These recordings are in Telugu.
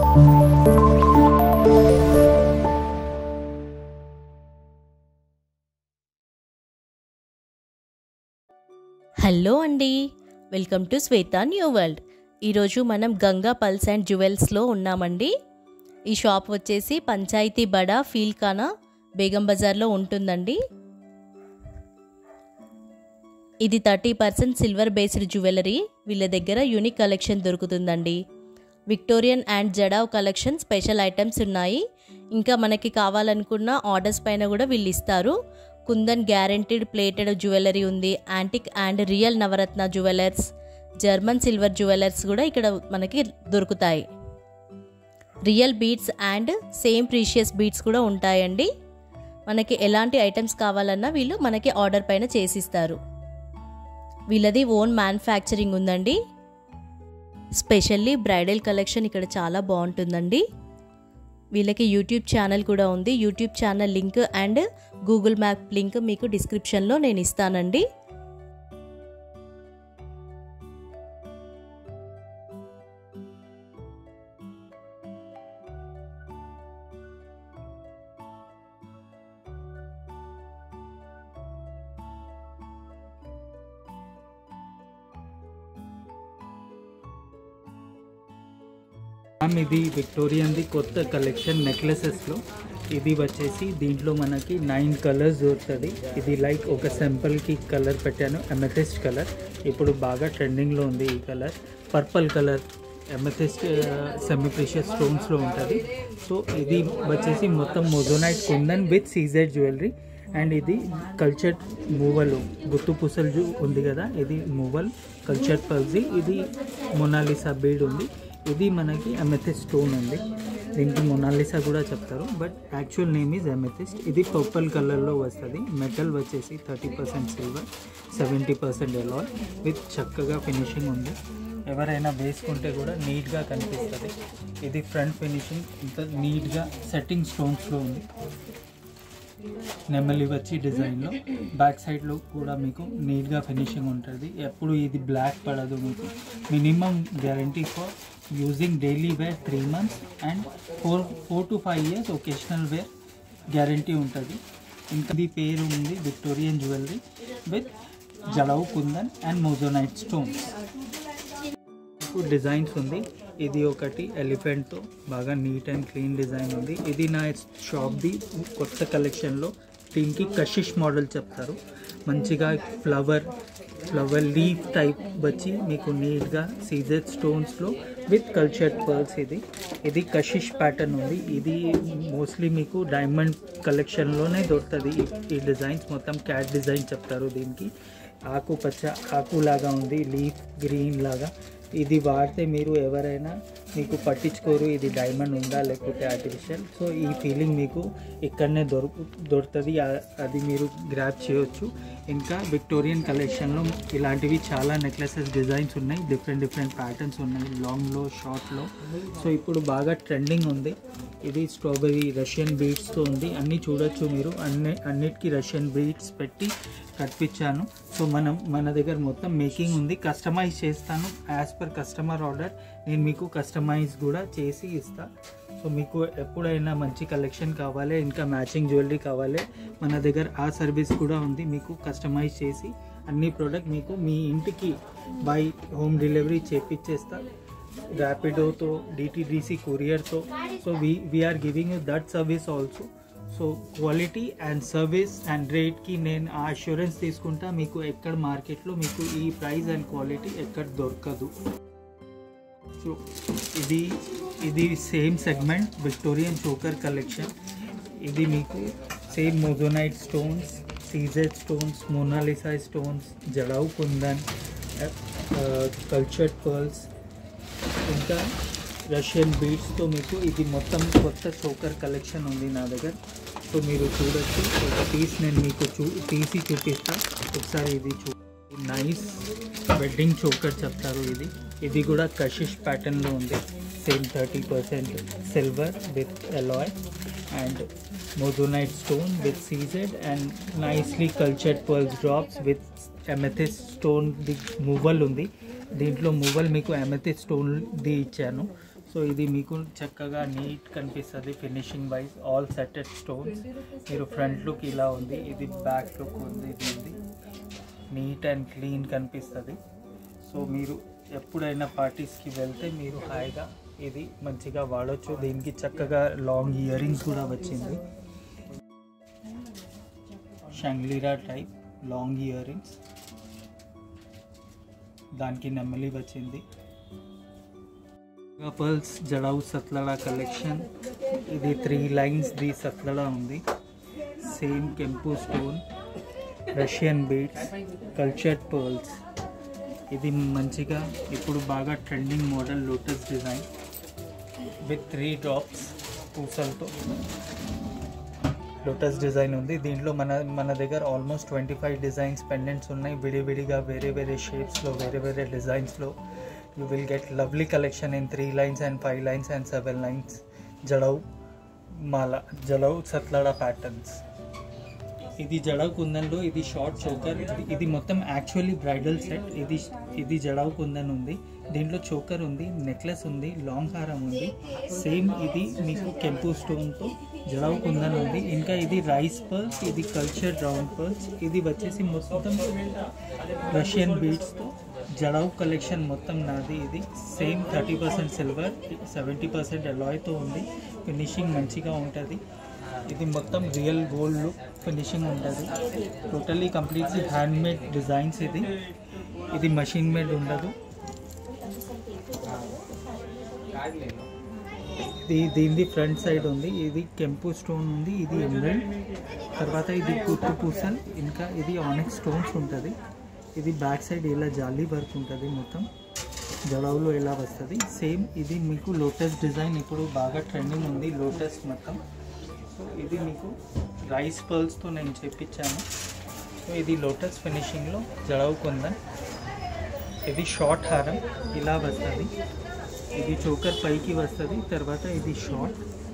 హలో అండి welcome to Shweta new world ఈరోజు మనం గంగా పల్స్ అండ్ జ్యువెల్స్లో ఉన్నామండి ఈ షాప్ వచ్చేసి పంచాయతీ బడా ఫీల్ ఖానా బేగం బజార్లో ఉంటుందండి ఇది thirty percent silver based jewellery వీళ్ళ దగ్గర యూనిక్ కలెక్షన్ దొరుకుతుందండి Victorian and jadau collection special items ఉన్నాయి ఇంకా మనకి కావాలనుకున్న ఆర్డర్స్ పైన కూడా వీళ్ళు ఇస్తారు కుందన్ గ్యారంటీడ్ ప్లేటెడ్ జ్యువెలరీ ఉంది antique and real Navaratna jewellers German silver jewellers కూడా ఇక్కడ మనకి దొరుకుతాయి real beads and same precious beads కూడా ఉంటాయండి మనకి ఎలాంటి ఐటమ్స్ కావాలన్నా వీళ్ళు మనకి ఆర్డర్ పైన చేసిస్తారు వీళ్ళది ఓన్ మ్యానుఫ్యాక్చరింగ్ ఉందండి స్పెషల్లీ బ్రైడల్ కలెక్షన్ ఇక్కడ చాలా బాగుంటుందండి వీళ్ళకి యూట్యూబ్ ఛానల్ కూడా ఉంది YouTube channel link and Google map link మీకు డిస్క్రిప్షన్లో నేను ఇస్తానండి మ్యామ్ ఇది విక్టోరియన్ది కొత్త కలెక్షన్ నెక్లెసెస్లో ఇది వచ్చేసి దీంట్లో మనకి నైన్ కలర్స్ దొరుకుతుంది ఇది లైక్ ఒక సింపుల్కి కలర్ పెట్టాను ఎమెథెస్ట్ కలర్ ఇప్పుడు బాగా ట్రెండింగ్లో ఉంది ఈ colour purple colour amethyst semi precious స్టోన్స్లో ఉంటుంది సో ఇది వచ్చేసి మొత్తం moissanite kundan with CZ jewellery and ఇది కల్చర్ మూవల్ గుత్తు పుసలు జు- ఉంది కదా ఇది మూవల్ కల్చర్ పల్జీ ఇది మొనాలిసా బీడ్ ఉంది ఇది మనకి అమెథిస్ట్ స్టోన్ ఉంది దీనికి మొనాలిసా కూడా చెప్తారు but actual name is amethyst ఇది పర్పుల్ కలర్లో వస్తుంది మెటల్ వచ్చేసి thirty percent silver seventy percent alloy with చక్కగా ఫినిషింగ్ ఉంది ఎవరైనా వేసుకుంటే కూడా నీట్గా కనిపిస్తుంది ఇది ఫ్రంట్ ఫినిషింగ్ ఇంత నీట్గా సెట్టింగ్ స్టోన్స్లో ఉంది నెమలి వచ్చి డిజైన్లో బ్యాక్ సైడ్లో కూడా మీకు నీట్గా ఫినిషింగ్ ఉంటుంది ఎప్పుడు ఇది బ్లాక్ పడదు మీకు minimum guarantee for using daily wear three months and four four to five years occasional wear guarantee ఉంటుంది ఇంకా ఇది పేరు ఉంది విక్టోరియన్ జ్యువెలరీ విత్ జలవ్ kundan and moissanite stones designs ఉంది ఇది ఒకటి ఎలిఫెంట్తో బాగా నీట్ అండ్ క్లీన్ డిజైన్ ఉంది ఇది నా షాప్ది కొత్త కలెక్షన్లో దీనికి కషిష్ మోడల్ చెప్తారు మంచిగా ఫ్లవర్ ఫ్లవర్ లీఫ్ టైప్ వచ్చి మీకు నీట్గా సీజెడ్ స్టోన్స్లో విత్ కల్చర్డ్ పర్ల్స్ ఇది ఇది కషిష్ ప్యాటర్న్ ఉంది ఇది మోస్ట్లీ మీకు డైమండ్ కలెక్షన్లోనే దొరుకుతుంది ఈ- ఈ డిజైన్స్ మొత్తం క్యాట్ డిజైన్ చెప్తారు దీనికి ఆకుపచ్చ ఆకులాగా ఉంది లీఫ్ గ్రీన్ లాగా ఇది వాడితే మీరు ఎవరైనా మీకు పట్టించుకోరు ఇది డైమండ్ ఉందా లేకపోతే ఆర్టిఫిషియల్ సో ఈ ఫీలింగ్ మీకు ఇక్కడనే దొరుకు దొరుకుతుంది ఆ- అది మీరు గ్రాప్ చేయొచ్చు ఇంకా విక్టోరియన్ కలెక్షన్లో ఇలాంటివి చాలా నెక్లెసెస్ డిజైన్స్ ఉన్నాయి డిఫరెంట్ డిఫరెంట్ ప్యాటర్న్స్ ఉన్నాయి లాంగ్లో షార్ట్లో సో ఇప్పుడు బాగా ట్రెండింగ్ ఉంది ఇది స్ట్రాబెరీ రష్యన్ బీడ్స్తో ఉంది అన్నీ చూడొచ్చు మీరు అన్ని అన్నిటికీ రష్యన్ బీడ్స్ పెట్టి కట్టించాను సో మనం మన దగ్గర మొత్తం మేకింగ్ ఉంది కస్టమైజ్ చేస్తాను యాజ్ పర్ కస్టమర్ ఆర్డర్ నేను మీకు కస్టమైజ్ కూడా చేసి ఇస్తా సో మీకు ఎప్పుడైనా మంచి కలెక్షన్ కావాలి ఇంకా మ్యాచింగ్ జ్యువెలరీ కావాలి మన దగ్గర ఆ సర్వీస్ కూడా ఉంది మీకు కస్టమైజ్ చేసి అన్ని ప్రోడక్ట్ మీకు మీ ఇంటికి బై హోమ్ డెలివరీ చేపిచ్చేస్తా ర్యాపిడోతో డిటీడీసీ కొరియర్తో so we we are giving you that service also so quality and service and రేట్కి నేను ఆ అష్యూరెన్స్ తీసుకుంటా మీకు ఎక్కడ మార్కెట్లో మీకు ఈ ప్రైస్ అండ్ క్వాలిటీ ఎక్కడ దొరకదు సో ఇది ఇది same segment Victorian choker collection ఇది మీకు same moissanite stones CZ stones Mona Lisa stones jadau kundan cultured pearls ఇంకా రష్యన్ బీడ్స్తో మీకు ఇది మొత్తం కొత్త చోకర్ కలెక్షన్ ఉంది నా దగ్గర సో మీరు చూడొచ్చు ఒక పీస్ నేను మీకు చూ తీసి చూపిస్తా ఒకసారి ఇది చూ నైస్ వెడ్డింగ్ చోకర్ చెప్తారు ఇది ఇది కూడా కషిష్ ప్యాటర్న్లో ఉంది same thirty percent silver with alloy and moissanite stone with CZ and nicely cultured pearls drops with amethyst stone the మూవల్ ఉంది దీంట్లో మూవల్ మీకు ఎమెథిస్ స్టోన్ది ఇచ్చాను సో ఇది మీకు చక్కగా నీట్ కనిపిస్తుంది finishing wise all setted stones మీరు ఫ్రంట్ లుక్ ఇలా ఉంది ఇది బ్యాక్ లుక్ ఉంది దీనిది నీట్ అండ్ క్లీన్ కనిపిస్తుంది సో మీరు ఎప్పుడైనా పార్టీస్కి వెళ్తే మీరు హాయిగా ఇది మంచిగా వాడచ్చు దీనికి చక్కగా లాంగ్ ఇయర్ రింగ్స్ కూడా వచ్చింది షంగ్లీరా టైప్ లాంగ్ ఇయర్ రింగ్స్ దానికి నెమ్మలి వచ్చింది పర్ల్స్ జడావు సత్లడా కలెక్షన్ ఇది త్రీ లైన్స్ ది సత్లడా ఉంది సేమ్ కెంపు stone Russian beads cultured pearls ఇది మంచిగా ఇప్పుడు బాగా trending model lotus design with three drops పూసలతో లోటస్ డిజైన్ ఉంది దీంట్లో మన మన దగ్గర almost twenty five designs pendants ఉన్నాయి విడివిడిగా వేరే వేరే షేప్స్లో వేరే వేరే డిజైన్స్లో you will get lovely collection in three lines and five lines and seven lines jadau మాల జడవ్ సత్లడా ప్యాటర్న్స్ ఇది జడవ్ కుందన్లో ఇది షార్ట్ చోకర్ ఇది- ఇది మొత్తం యాక్చువల్లీ బ్రైడల్ సెట్ ఇది ఇది జడవ్ కుందన్ ఉంది దీంట్లో చోకర్ ఉంది నెక్లెస్ ఉంది లాంగ్ హారం ఉంది సేమ్ ఇది మీకు కెంపు స్టోన్తో జడవ్ కుందన్ ఉంది ఇంకా ఇది రైస్ పర్ల్స్ ఇది కల్చర్ రౌండ్ పర్ల్స్ ఇది వచ్చేసి మొత్తం రష్యన్ బీడ్స్తో జడవ్ కలెక్షన్ మొత్తం నాది ఇది same thirty percent silver seventy percent అలాయ్తో ఉంది ఫినిషింగ్ మంచిగా ఉంటుంది ఇది మొత్తం రియల్ గోల్డ్ ఫినిషింగ్ ఉంటుంది totally completely hand made designs ఇది ఇది మషిన్ మేడ్ ఉండదు ఇది దీనిది ఫ్రంట్ సైడ్ ఉంది ఇది కెంపు స్టోన్ ఉంది ఇది ఎమరల్డ్ తర్వాత ఇది కుట్టు పూసల్ ఇంకా ఇది ఆనెక్స్ స్టోన్స్ ఉంటుంది ఇది బ్యాక్ సైడ్ ఇలా జాలీ వర్క్ ఉంటుంది మొత్తం జడవులో ఎలా వస్తుంది సేమ్ ఇది మీకు లోటస్ డిజైన్ ఇప్పుడు బాగా ట్రెండింగ్ ఉంది లోటస్ మొత్తం సో ఇది మీకు రైస్ పర్ల్స్తో నేను చెప్పించాను సో ఇది లోటస్ ఫినిషింగ్లో జడవు కొందన్ ఇది షార్ట్ హారం ఇలా వస్తుంది ఇది చోకర్ పైకి వస్తుంది తర్వాత ఇది షార్ట్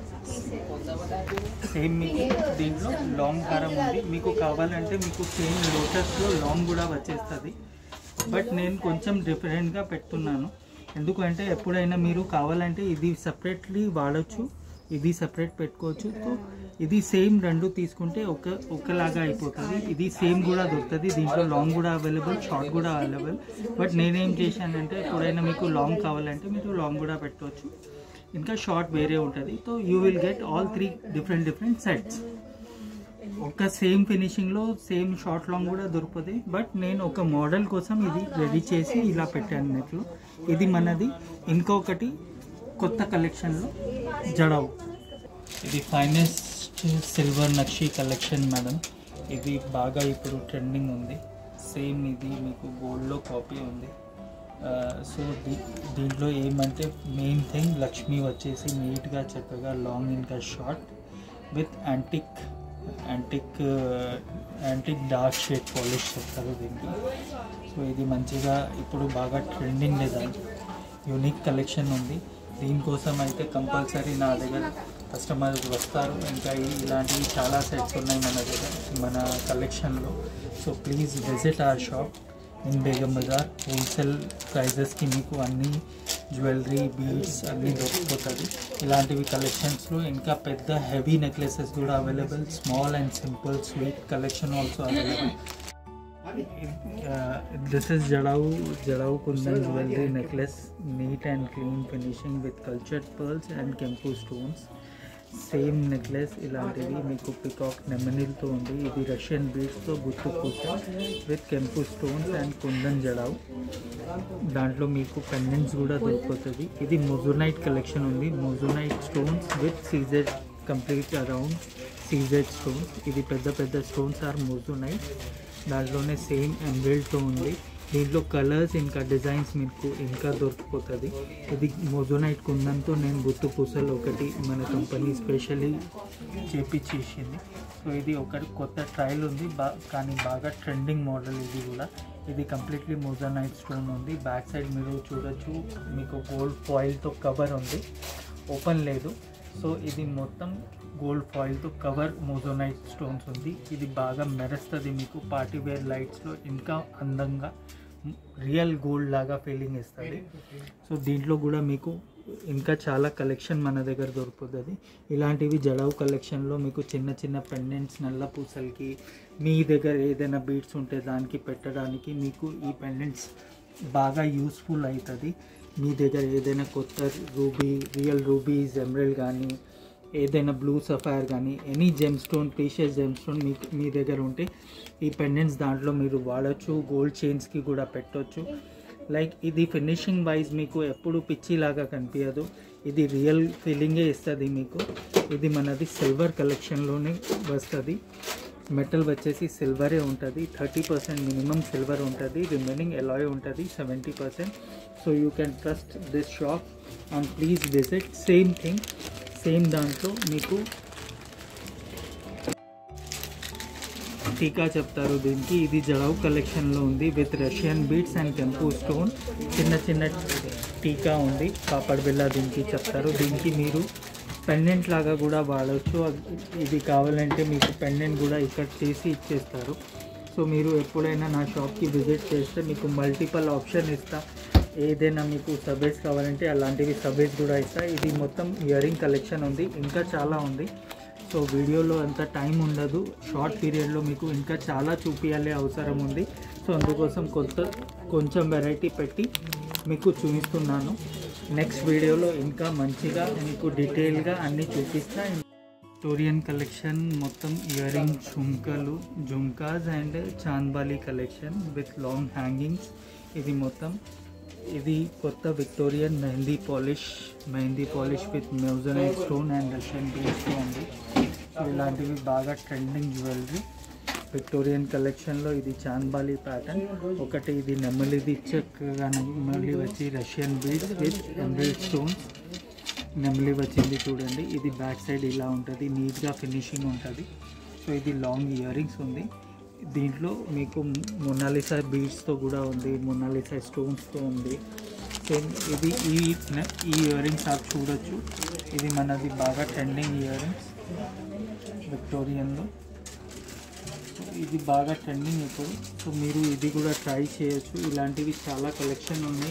సేమ్ మీకు దీంట్లో లాంగ్ హారం ఉంది మీకు కావాలంటే మీకు సేమ్ లోటస్లో లాంగ్ కూడా వచ్చేస్తుంది బట్ నేను కొంచెం డిఫరెంట్గా పెడుతున్నాను ఎందుకంటే ఎప్పుడైనా మీరు కావాలంటే ఇది సపరేట్లీ వాడచ్చు ఇది సపరేట్ పెట్టుకోవచ్చు సో ఇది సేమ్ రెండు తీసుకుంటే ఒక ఒకలాగా అయిపోతుంది ఇది సేమ్ కూడా దొరుకుతుంది దీంట్లో లాంగ్ కూడా అవైలబుల్ షార్ట్ కూడా అవైలబుల్ బట్ నేనేం చేశానంటే ఎప్పుడైనా మీకు లాంగ్ కావాలంటే మీరు లాంగ్ కూడా పెట్టవచ్చు ఇంకా షార్ట్ వేరే ఉంటుంది so you will get all three different different sets ఒక సేమ్ ఫినిషింగ్లో సేమ్ షార్ట్ లాంగ్ కూడా దొరుకుతుంది బట్ నేను ఒక మోడల్ కోసం ఇది రెడీ చేసి ఇలా పెట్టాను నెట్లో ఇది మనది ఇంకొకటి కొత్త కలెక్షన్లో జడవ్ ఇది finest silver nakshi collection madam ఇది బాగా ఇప్పుడు ట్రెండింగ్ ఉంది సేమ్ ఇది మీకు గోల్డ్లో కాపీ ఉంది సో దీ దీంట్లో ఏమంటే మెయిన్ థింగ్ లక్ష్మి వచ్చేసి నీట్గా చక్కగా లాంగ్ ఇంకా short with antique antique antique dark shade polish చెప్తారు దీనికి సో ఇది మంచిగా ఇప్పుడు బాగా ట్రెండింగ్ డిజైన్ యూనిక్ కలెక్షన్ ఉంది దీనికోసం అయితే కంపల్సరీ నా దగ్గర కస్టమర్ వస్తారు ఇంకా ఈ- ఇలాంటివి చాలా సెట్స్ ఉన్నాయి మన దగ్గర మన కలెక్షన్లో so please visit our shop in Begum Bazaar wholesale ప్రైజెస్కి మీకు అన్ని జ్యువెలరీ బీడ్స్ అన్నీ దొరికిపోతుంది ఇలాంటివి కలెక్షన్స్లో ఇంకా పెద్ద హెవీ నెక్లెసెస్ కూడా available small and simple sweet collection also available this is jadau jadau kundan jewellery necklace neat and clean finishing with cultured pearls and కెంపు స్టోన్స్ సేమ్ నెక్లెస్ ఇలాంటివి మీకు పికాక్ నెమనిల్తో ఉంది ఇది రష్యన్ బీడ్స్తో గుర్తు పూస విత్ కెంపు స్టోన్స్ అండ్ కుందన్ జడావు దాంట్లో మీకు పెండెంట్స్ కూడా దొరికిపోతుంది ఇది మొజునైట్ కలెక్షన్ ఉంది moissanite stones with CZ complete around CZ stones ఇది పెద్ద పెద్ద స్టోన్స్ ఆర్ మొజునైట్ దాంట్లోనే సేమ్ ఎంబ్రిల్డ్తో ఉంది దీంట్లో కలర్స్ ఇంకా డిజైన్స్ మీకు ఇంకా దొరికిపోతుంది ఇది మోజోనైట్ కుందంతో నేను గుర్తు పూసలు ఒకటి మన కంపెనీ స్పెషల్లీ చేపించేసింది సో ఇది ఒకటి కొత్త ట్రయల్ ఉంది బా కానీ బాగా ట్రెండింగ్ మోడల్ ఇది కూడా ఇది కంప్లీట్లీ మోజోనైట్ స్టోన్ ఉంది బ్యాక్ సైడ్ మీరు చూడొచ్చు మీకు గోల్డ్ ఫాయిల్తో కవర్ ఉంది ఓపెన్ లేదు సో ఇది మొత్తం గోల్డ్ ఫాయిల్తో కవర్ మోజోనైట్ స్టోన్స్ ఉంది ఇది బాగా మెరుస్తుంది మీకు పార్టీ వేర్ లైట్స్లో ఇంకా అందంగా రియల్ గోల్డ్ లాగా ఫీలింగ్ ఇస్తుంది సో దీంట్లో కూడా మీకు ఇంకా చాలా కలెక్షన్ మన దగ్గర దొరుకుతుంది ఇలాంటివి జడావు కలెక్షన్లో మీకు చిన్న చిన్న పెండెంట్స్ నల్ల పూసలకి మీ దగ్గర ఏదైనా బీడ్స్ ఉంటే దానికి పెట్టడానికి మీకు ఈ పెండెంట్స్ బాగా యూస్ఫుల్ అవుతుంది మీ దగ్గర ఏదైనా కొత్త రూబీ రియల్ రూబీస్ ఎమరల్ కానీ ఏదైనా బ్లూ సఫైర్ కానీ any gem stone precious gem stone మీ మీ దగ్గర ఉంటే ఈ పెండెంట్స్ దాంట్లో మీరు వాడచ్చు గోల్డ్ చైన్స్కి కూడా పెట్టొచ్చు లైక్ ఇది ఫినిషింగ్ వైజ్ మీకు ఎప్పుడు పిచ్చిలాగా కనిపించదు ఇది రియల్ ఫీలింగే ఇస్తుంది మీకు ఇది మనది సిల్వర్ కలెక్షన్లోనే వస్తుంది మెటల్ వచ్చేసి సిల్వరే ఉంటుంది థర్టీ పర్సెంట్ మినిమం సిల్వర్ ఉంటుంది రిమైనింగ్ ఎలాయ్ ఉంటుంది seventy percent so you can trust this shop and please visit same thing same దాంట్లో మీకు టీకా చెప్తారు దీనికి ఇది జడావ్ కలెక్షన్లో ఉంది విత్ రష్యన్ బీట్స్ అండ్ టెంపు స్టోన్ చిన్న చిన్న టీకా ఉంది పాపడ్ బిల్ల దీనికి చెప్తారు దీనికి మీరు పెండెంట్ లాగా కూడా వాడవచ్చు ఇది కావాలంటే మీకు పెండెంట్ కూడా ఇక్కడ చేసి ఇచ్చేస్తారు సో మీరు ఎప్పుడైనా నా షాప్కి విజిట్ చేస్తే మీకు మల్టిపల్ ఆప్షన్ ఇస్తా ఏదైనా మీకు సబేస్ కావాలంటే అలాంటివి సబేస్ కూడా ఇస్తా ఇది మొత్తం ఇయరింగ్ కలెక్షన్ ఉంది ఇంకా చాలా ఉంది సో వీడియోలో అంత టైం ఉండదు షార్ట్ పీరియడ్లో మీకు ఇంకా చాలా చూపించాలి అవసరం ఉంది సో అందుకోసం కొత్త కొంచెం వెరైటీ పెట్టి మీకు చూపిస్తున్నాను నెక్స్ట్ వీడియోలో ఇంకా మంచిగా మీకు డీటెయిల్గా అన్నీ చూపిస్తా విక్టోరియన్ కలెక్షన్ మొత్తం ఇయర్ రింగ్ ఝుంకలు jhumkas and chandbali collection with long hangings ఇది మొత్తం ఇది కొత్త Victorian mehndi polish mehndi polish with moissanite stone and Russian బీడ్స్తో ఉంది సో ఇలాంటివి బాగా ట్రెండింగ్ జ్యువెలరీ విక్టోరియన్ కలెక్షన్లో ఇది చాంద్బాలి ప్యాటర్న్ ఒకటి ఇది నెమ్మలిది చక్కగా నెమ్మలి వచ్చి Russian beads with embroidered stones నెమలి వచ్చింది చూడండి ఇది బ్యాక్ సైడ్ ఇలా ఉంటుంది నీట్గా ఫినిషింగ్ ఉంటుంది సో ఇది లాంగ్ ఇయర్ రింగ్స్ ఉంది దీంట్లో మీకు మొనాలిసా బీడ్స్తో కూడా ఉంది మొనాలిసా స్టోన్స్తో ఉంది సేమ్ ఇది ఈ ఈ ఇయర్ రింగ్స్ ఆప్ చూడొచ్చు ఇది మనది బాగా ట్రెండింగ్ ఇయర్ రింగ్స్ విక్టోరియన్లో ఇది బాగా ట్రెండింగ్ ఇప్పుడు సో మీరు ఇది కూడా ట్రై చేయొచ్చు ఇలాంటివి చాలా కలెక్షన్ ఉన్నాయి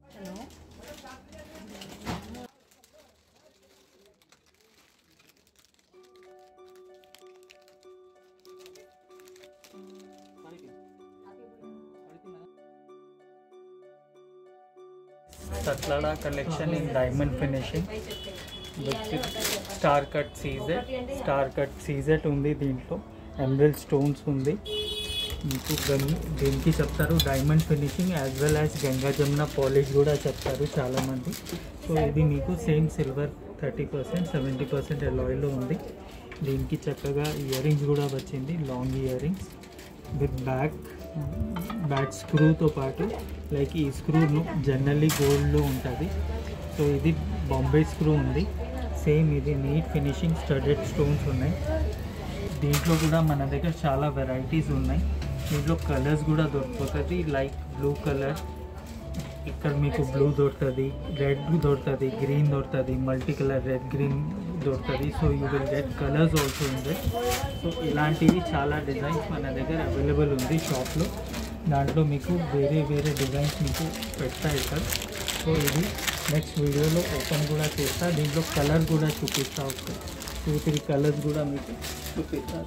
Tatlada collection in diamond finishing with star cut CZ star cut CZ ఉంది దీంట్లో ఎమరల్ స్టోన్స్ ఉంది మీకు గన్- దీనికి చెప్తారు diamond finishing as well as Ganga Jamuna polish కూడా చెప్తారు చాలామంది సో ఇది మీకు same silver thirty percent seventy percent ఎలాయిల్లో ఉంది దీనికి చక్కగా ఇయర్ రింగ్స్ కూడా వచ్చింది long ear rings with back back స్క్రూతో పాటు లైక్ ఈ స్క్రూ జనరల్లీ గోల్డ్లో ఉంటుంది సో ఇది బాంబే స్క్రూ ఉంది సేమ్ ఇది నీట్ ఫినిషింగ్ స్టడెడ్ స్టోన్స్ ఉన్నాయి దీంట్లో కూడా మన దగ్గర చాలా వెరైటీస్ ఉన్నాయి దీంట్లో కలర్స్ కూడా దొరుకుతుంది లైక్ బ్లూ కలర్ ఇక్కడ మీకు బ్లూ దొరుకుతుంది రెడ్ దొరుకుతుంది గ్రీన్ దొరుకుతుంది మల్టీ కలర్ రెడ్ గ్రీన్ దొరుకుతుంది so you will get colours also ఉంది సో ఇలాంటివి చాలా డిజైన్స్ మన దగ్గర అవైలబుల్ ఉంది షాప్లో దాంట్లో మీకు వేరే వేరే డిజైన్స్ మీకు పెడతా ఇక్కడ సో ఇది నెక్స్ట్ వీడియోలో ఓపెన్ కూడా చేస్తా దీంట్లో కలర్ కూడా చూపిస్తా ఒక టూ త్రీ కలర్స్ కూడా మీకు చూపిస్తా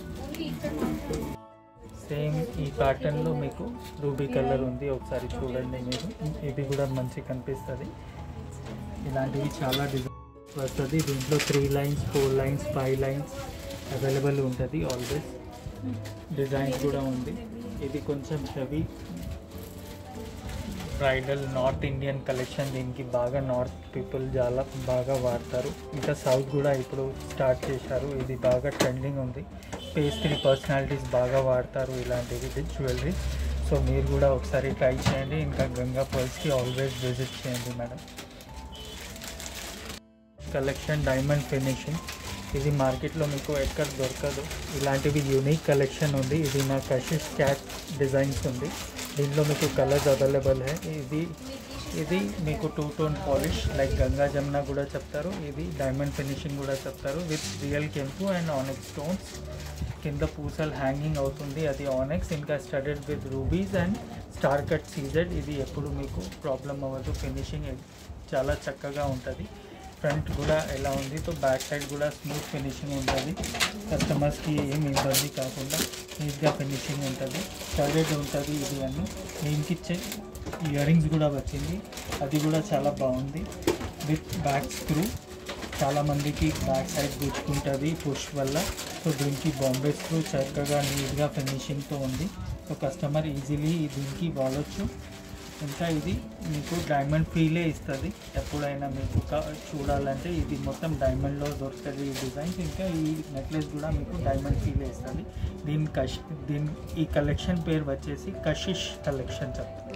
సేమ్ ఈ ప్యాటర్న్లో మీకు రూబీ కలర్ ఉంది ఒకసారి చూడండి మీరు ఇది కూడా మంచి కనిపిస్తుంది ఇలాంటివి చాలా డిజైన్ వస్తుంది దీంట్లో three lines four lines five lines available ఉంటుంది ఆల్వేస్ డిజైన్స్ కూడా ఉంది ఇది కొంచెం heavy bridal north Indian collection దీనికి బాగా నార్త్ పీపుల్ చాలా బాగా వాడతారు ఇంకా సౌత్ కూడా ఇప్పుడు స్టార్ట్ చేశారు ఇది బాగా ట్రెండింగ్ ఉంది పేస్ట్రీ పర్సనాలిటీస్ బాగా వాడతారు ఇలాంటివి జ్యువెలరీ సో మీరు కూడా ఒకసారి ట్రై చేయండి ఇంకా గంగా పర్స్కి ఆల్వేస్ విజిట్ చేయండి మేడం కలెక్షన్ డైమండ్ ఫినిషింగ్ ఇది మార్కెట్లో మీకు ఎక్కడ దొరకదు ఇలాంటివి యూనిక్ కలెక్షన్ ఉంది ఇది నా కషిష్ క్యాట్ డిజైన్స్ ఉంది దీంట్లో మీకు కలర్స్ అవైలబుల్ హై ఇది ఇది మీకు two tone polish like Ganga Jamuna కూడా చెప్తారు ఇది డైమండ్ ఫినిషింగ్ కూడా చెప్తారు విత్ రియల్ కెంపు అండ్ ఆనెక్స్ స్టోన్స్ కింద పూసలు హ్యాంగింగ్ అవుతుంది అది ఆనెక్స్ ఇంకా studded with rubies and star cut CZ ఇది ఎప్పుడు మీకు ప్రాబ్లం అవ్వదు ఫినిషింగ్ చాలా చక్కగా ఉంటుంది ఫ్రంట్ కూడా ఎలా ఉంది సో బ్యాక్ సైడ్ కూడా స్మూత్ ఫినిషింగ్ ఉంటుంది కస్టమర్స్కి ఏం ఇబ్బంది కాకుండా నీట్గా ఫినిషింగ్ ఉంటుంది స్టైలెడ్ ఉంటుంది ఇది అని దీనికి ఇయర్ రింగ్స్ కూడా వచ్చింది అది కూడా చాలా బాగుంది విత్ బ్యాక్ స్క్రూ చాలామందికి బ్యాక్ సైడ్ గుచ్చుకుంటుంది పుష్ వల్ల సో దీనికి బాంబే స్క్రూ చక్కగా నీట్గా ఫినిషింగ్తో ఉంది సో కస్టమర్ ఈజీలీ దీనికి వాడచ్చు ఇంకా ఇది మీకు డైమండ్ ఫీలే ఇస్తుంది ఎప్పుడైనా మీకు కా- చూడాలంటే ఇది మొత్తం డైమండ్లో దొరుకుతుంది ఈ డిజైన్స్ ఇంకా ఈ నెక్లెస్ కూడా మీకు డైమండ్ ఫీలే ఇస్తుంది దీని కష్ దీని ఈ కలెక్షన్ పేరు వచ్చేసి కషిష్ కలెక్షన్ చెప్తారు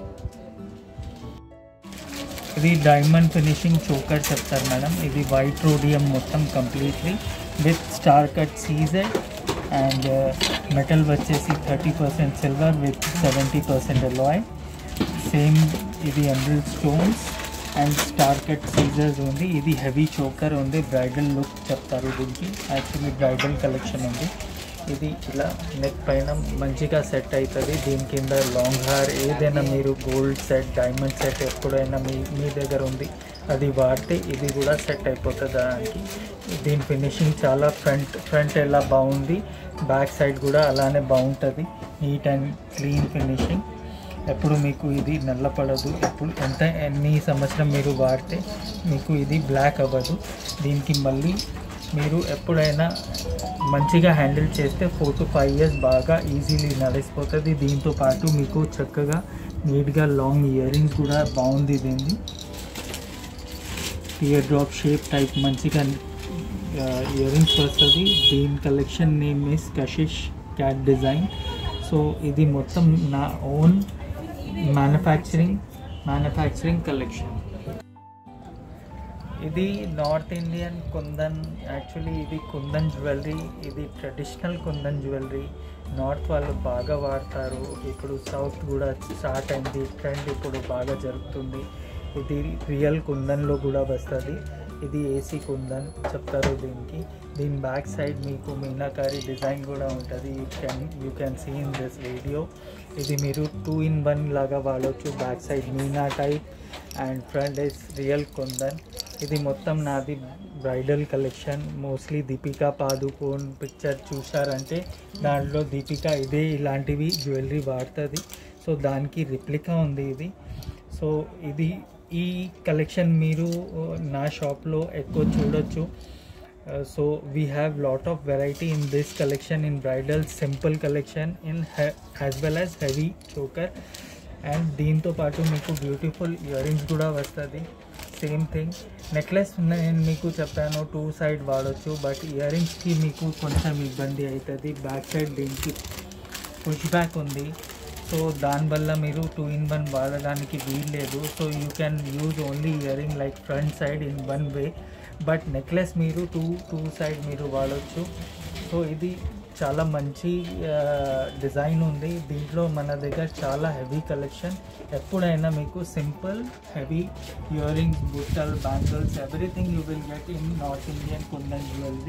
ఇది డైమండ్ ఫినిషింగ్ చోకర్ చెప్తారు మేడం ఇది వైట్ రోడియం మొత్తం completely with star cut CZ and metal వచ్చేసి thirty percent silver with seventy percent alloy same ఇది emerald stones and star cut సీజర్స్ ఉంది ఇది హెవీ చోకర్ ఉంది బ్రైడల్ లుక్ చెప్తారు దీనికి యాక్చువల్లీ బ్రైడల్ కలెక్షన్ ఉంది ఇది ఇలా నెక్ పైన మంచిగా సెట్ అవుతుంది దీని కింద లాంగ్ హార్ ఏదైనా మీరు గోల్డ్ సెట్ డైమండ్ సెట్ ఎప్పుడైనా మీ మీ దగ్గర ఉంది అది వాడితే ఇది కూడా సెట్ అయిపోతుంది దానికి దీని ఫినిషింగ్ చాలా ఫ్రంట్ ఫ్రంట్ ఎలా బాగుంది బ్యాక్ సైడ్ కూడా అలానే బాగుంటుంది నీట్ అండ్ క్లీన్ ఫినిషింగ్ ఎప్పుడు మీకు ఇది నల్లపడదు ఎప్పుడు ఎంత ఎన్ని సంవత్సరం మీరు వాడితే మీకు ఇది బ్లాక్ అవ్వదు దీనికి మళ్ళీ మీరు ఎప్పుడైనా మంచిగా హ్యాండిల్ చేస్తే ఫోర్ టు ఫైవ్ ఇయర్స్ బాగా ఈజీలీ నడిచిపోతుంది దీంతో పాటు మీకు చక్కగా నీట్గా లాంగ్ ఇయర్ రింగ్స్ కూడా బాగుంది దీన్ని ఇయర్ డ్రాప్ షేప్ టైప్ మంచిగా ఇయర్ రింగ్స్ వస్తుంది దీని collection name is Kashish cat design so ఇది మొత్తం నా ఓన్ మ్యానుఫ్యాక్చరింగ్ మ్యానుఫ్యాక్చరింగ్ కలెక్షన్ ఇది నార్త్ ఇండియన్ కుందన్ యాక్చువల్లీ ఇది కుందన్ జ్యువెలరీ ఇది ట్రెడిషనల్ కుందన్ జ్యువెలరీ నార్త్ వాళ్ళు బాగా వాడతారు ఇప్పుడు సౌత్ కూడా స్టార్ట్ అయింది ట్రెండ్ ఇప్పుడు బాగా జరుగుతుంది ఇది రియల్ కుందన్లో కూడా వస్తుంది ఇది ఏసీ కుందన్ చెప్తారు దీనికి దీని బ్యాక్ సైడ్ మీకు మీనాకారి డిజైన్ కూడా ఉంటుంది you can you can see in this video ఇది మీరు టూ ఇన్ వన్ లాగా వాడవచ్చు back side meena type and front is real kundan ఇది మొత్తం నాది bridal collection mostly Deepika Padukone picture చూసారంటే దాంట్లో దీపిక ఇదే ఇలాంటివి జ్యువెలరీ వాడుతుంది సో దానికి రిప్లికా ఉంది ఇది సో ఇది ఈ కలెక్షన్ మీరు ఆ, నా షాప్లో ఎక్కువ చూడొచ్చు so we have lot of variety in this collection in bridal simple collection in as well as heavy choker and దీంతో పాటు మీకు బ్యూటిఫుల్ ఇయర్ రింగ్స్ కూడా వస్తుంది సేమ్ థింగ్ నెక్లెస్ నేను మీకు చెప్పాను టూ సైడ్ వాడచ్చు బట్ ఇయర్ రింగ్స్కి మీకు కొంచెం ఇబ్బంది అవుతుంది బ్యాక్ సైడ్ దీనికి పుష్ బ్యాక్ ఉంది సో దానివల్ల మీరు టూ ఇన్ వన్ వాడడానికి వీల్లేదు so you can use only earring like front side in one way but necklace మీరు టూ టూ సైడ్ మీరు వాడచ్చు సో ఇది చాలా మంచి డిజైన్ ఉంది దీంట్లో మన దగ్గర చాలా హెవీ కలెక్షన్ ఎప్పుడైనా మీకు సింపుల్ హెవీ ఇయర్ రింగ్స్ బుట్టల్ bangles everything you will get in north Indian kundan jewellery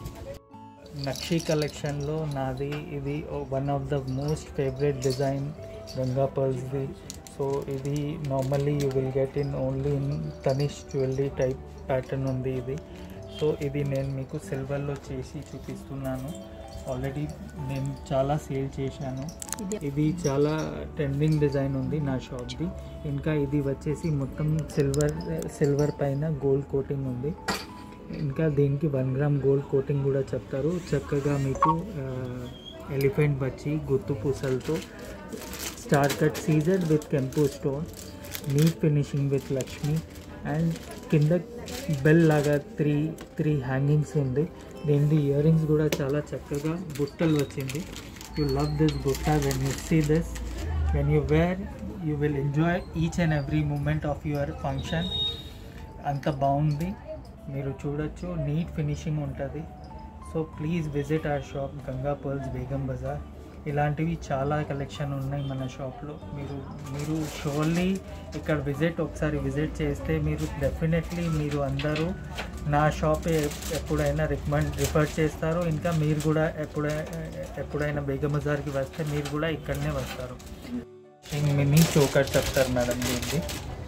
nakshi కలెక్షన్లో నాది ఇది one of the most favourite design Ganga పర్ల్స్ది సో ఇది normally you will get in only in Tanishq jewellery type pattern ఉంది ఇది సో ఇది నేను మీకు సిల్వర్లో చేసి చూపిస్తున్నాను ఆల్రెడీ నేను చాలా సేల్ చేశాను ఇది చాలా ట్రెండింగ్ డిజైన్ ఉంది నా షాప్ది ఇంకా ఇది వచ్చేసి మొత్తం సిల్వర్ సిల్వర్ పైన గోల్డ్ కోటింగ్ ఉంది ఇంకా దీనికి వన్ గ్రామ్ గోల్డ్ కోటింగ్ కూడా చెప్తారు చక్కగా మీకు ఎలిఫెంట్ వచ్చి గుత్తు పూసలతో స్టార్ కట్ సీజర్ విత్ కెంపు stone neat finishing with Lakshmi and కింద బెల్ లాగా త్రీ త్రీ హ్యాంగింగ్స్ ఉంది దీని ఇయర్ రింగ్స్ కూడా చాలా చక్కగా బుట్టలు వచ్చింది యూ లవ్ దిస్ బుట్ట when you see this when you wear you will enjoy each and every moment of your function అంత బాగుంది మీరు చూడొచ్చు నీట్ ఫినిషింగ్ ఉంటుంది so please visit our shop Ganga pearls Begum Bazaar ఇలాంటివి చాలా కలెక్షన్ ఉన్నాయి మన షాప్లో మీరు మీరు షోర్లీ ఇక్కడ విజిట్ ఒకసారి విజిట్ చేస్తే మీరు డెఫినెట్లీ మీరు అందరూ నా షాపే ఎప్పుడైనా రికమెండ్ రిఫర్ చేస్తారు ఇంకా మీరు కూడా ఎప్పుడైనా ఎప్పుడైనా బేగం బజార్కి వస్తే మీరు కూడా ఇక్కడనే వస్తారు మినీ చోకర్ చెప్తారు మేడం దీన్ని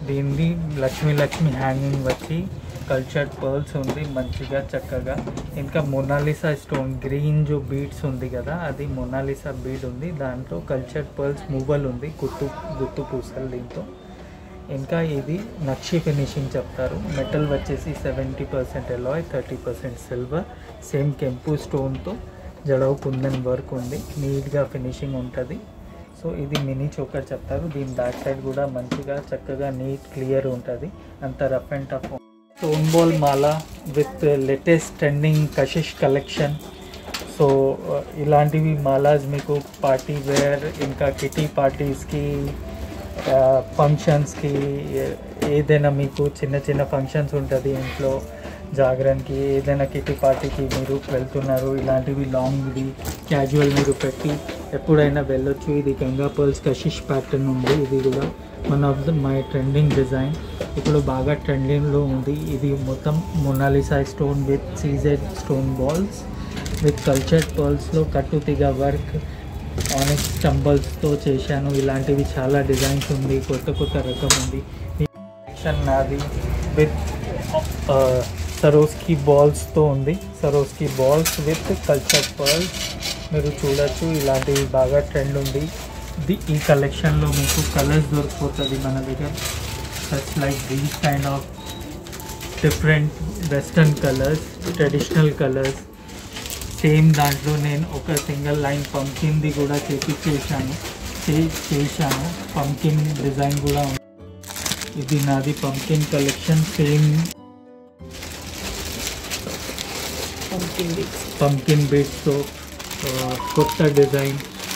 దీన్ని లక్ష్మీ లక్ష్మి హ్యాంగింగ్ వచ్చి కల్చర్డ్ పర్ల్స్ ఉంది మంచిగా చక్కగా ఇంకా మొనాలిసా స్టోన్ గ్రీన్ జో బీడ్స్ ఉంది కదా అది మొనాలిసా బీడ్ ఉంది దాంట్లో కల్చర్డ్ పర్ల్స్ మూవల్ ఉంది గుత్తు గుత్తు పూసలు దీంతో ఇంకా ఇది నక్షి ఫినిషింగ్ చెప్తారు మెటల్ వచ్చేసి seventy percent alloy thirty percent silver same కెంపు స్టోన్తో జడవు కుందన్ వర్క్ ఉంది నీట్గా ఫినిషింగ్ ఉంటుంది సో ఇది మినీ చోకర్ చెప్తారు దీని బ్యాక్ సైడ్ కూడా మంచిగా చక్కగా నీట్ క్లియర్ ఉంటుంది అంత rough and tough stone ball మాల with latest trending Kashish collection so ఇలాంటివి మాలాస్ మీకు పార్టీ వేర్ ఇంకా కిటీ పార్టీస్కి ఫంక్షన్స్కి ఏదైనా మీకు చిన్న చిన్న ఫంక్షన్స్ ఉంటుంది ఇంట్లో జాగరణకి ఏదైనా కిటీ పార్టీకి మీరు వెళ్తున్నారు ఇలాంటివి లాంగ్ది క్యాజువల్ మీరు పెట్టి ఎప్పుడైనా వెళ్ళొచ్చు ఇది గంగా పర్ల్స్ కషిష్ ప్యాటర్న్ ఉంది ఇది కూడా one of the my trending design ఇప్పుడు బాగా ట్రెండింగ్లో ఉంది ఇది మొత్తం Mona Lisa stone with CZ stone balls with cultured పర్ల్స్లో కట్టుతిగా వర్క్ ఆనెక్స్ స్టంబల్స్తో చేశాను ఇలాంటివి చాలా డిజైన్స్ ఉంది కొత్త కొత్త రకం ఉంది ఈ కలెక్షన్ నాది విత్ సరోస్కి బాల్స్తో ఉంది Swarovski balls with culture pearls మీరు చూడొచ్చు ఇలాంటివి బాగా ట్రెండ్ ఉంది ఇది ఈ కలెక్షన్లో మీకు కలర్స్ దొరికిపోతుంది మన దగ్గర such like these kind of different western colours traditional colours same దాంట్లో నేను ఒక సింగిల్ లైన్ పంకిన్ది కూడా చేపించేసాను చే చేశాను పంకిన్ డిజైన్ కూడా ఉంది ఇది నాది పంకిన్ కలెక్షన్ సేమ్ పంకిన్ బీట్స్తో కొత్త design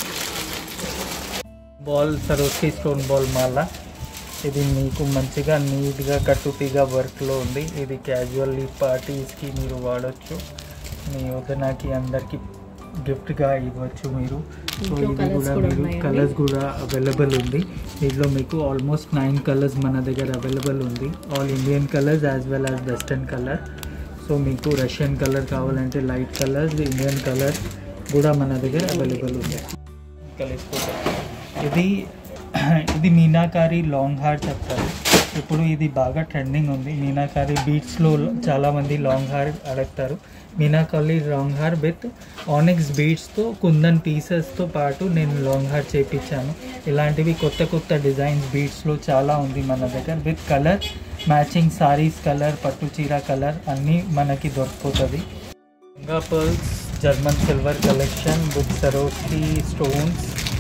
ball Swarovski stone ball మాల ఇది మీకు మంచిగా నీట్గా కట్టుతీగా వర్క్లో ఉంది ఇది క్యాజువల్లీ పార్టీస్కి మీరు వాడచ్చు మీ వదనకి అందరికి గిఫ్ట్గా ఇవ్వచ్చు మీరు సో ఇంట్లో ఇది colours కూడా కూడా మీరు ఉన్నాయండి. కలర్స్ కూడా అవైలబుల్ ఉంది దీంట్లో మీకు ఆల్మోస్ట్ నైన్ కలర్స్ మన దగ్గర అవైలబుల్ ఉంది all Indian colours as well as western colour so మీకు రష్యన్ కలర్ కావాలంటే లైట్ కలర్స్ ఇండియన్ కలర్ కూడా మన దగ్గర అవైలబుల్ ఉంది కలిసిపోతాయి ఇది ఇది మీనాకారి లాంగ్ హార్ చెప్తారు ఇప్పుడు ఇది బాగా ట్రెండింగ్ ఉంది మీనాకారి బీట్స్లో చాలామంది లాంగ్ హార్ అడుగుతారు meenakari long haar with onyx బీట్స్తో కుందన్ పీసెస్తో పాటు నేను లాంగ్ హార్ చేపించాను ఇలాంటివి కొత్త కొత్త డిజైన్స్ బీట్స్లో చాలా ఉంది మన దగ్గర with colour matching saris colour పట్టు చీర కలర్ అన్నీ మనకి దొరికిపోతుంది Ganga pearls German silver collection with Swarovski stones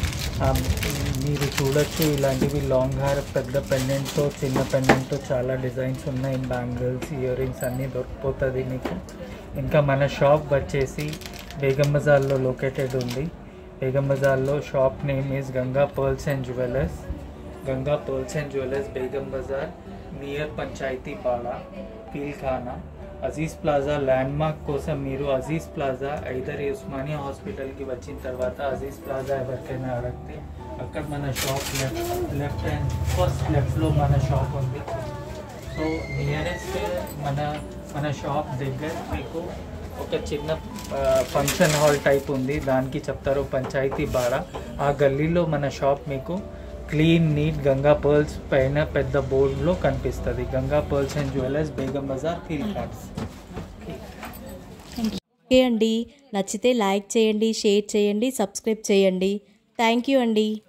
మీరు చూడొచ్చు ఇలాంటివి లాంగ్ హార్ పెద్ద పెండెంట్తో చిన్న పెండెంట్తో చాలా డిజైన్స్ ఉన్నాయి బ్యాంగిల్స్ ఇయర్ రింగ్స్ అన్నీ దొరికిపోతుంది మీకు ఇంకా మన షాప్ వచ్చేసి బేగం బజార్లో లొకేటెడ్ ఉంది బేగం బజార్లో shop name is Ganga pearls and jewellers Ganga pearls and jewellers Begum Bazaar near Panchayati Pada Pilkhana Aziz plaza landmark కోసం మీరు అజీజ్ ప్లాజా ఐదర్ ఉస్మానియా హాస్పిటల్కి వచ్చిన తర్వాత అజీజ్ ప్లాజా ఎవరికైనా అడిగితే అక్కడ మన shop left left hand first లెఫ్ట్లో మన షాప్ ఉంది సో నియరెస్ట్ మన మన షాప్ దగ్గర మీకు ఒక చిన్న ఫంక్షన్ హాల్ టైప్ ఉంది దానికి చెప్తారు పంచాయతీ బాడా ఆ గల్లీలో మన షాప్ మీకు క్లీన్ నీట్ గంగా పర్ల్స్ పైన పెద్ద బోర్డులో కనిపిస్తుంది Ganga pearls and jewellers Begum Bazaar ఫీల్ కార్డ్స్ ఓకే అండి నచ్చితే లైక్ చేయండి షేర్ చేయండి సబ్స్క్రైబ్ చేయండి థ్యాంక్ యూ అండి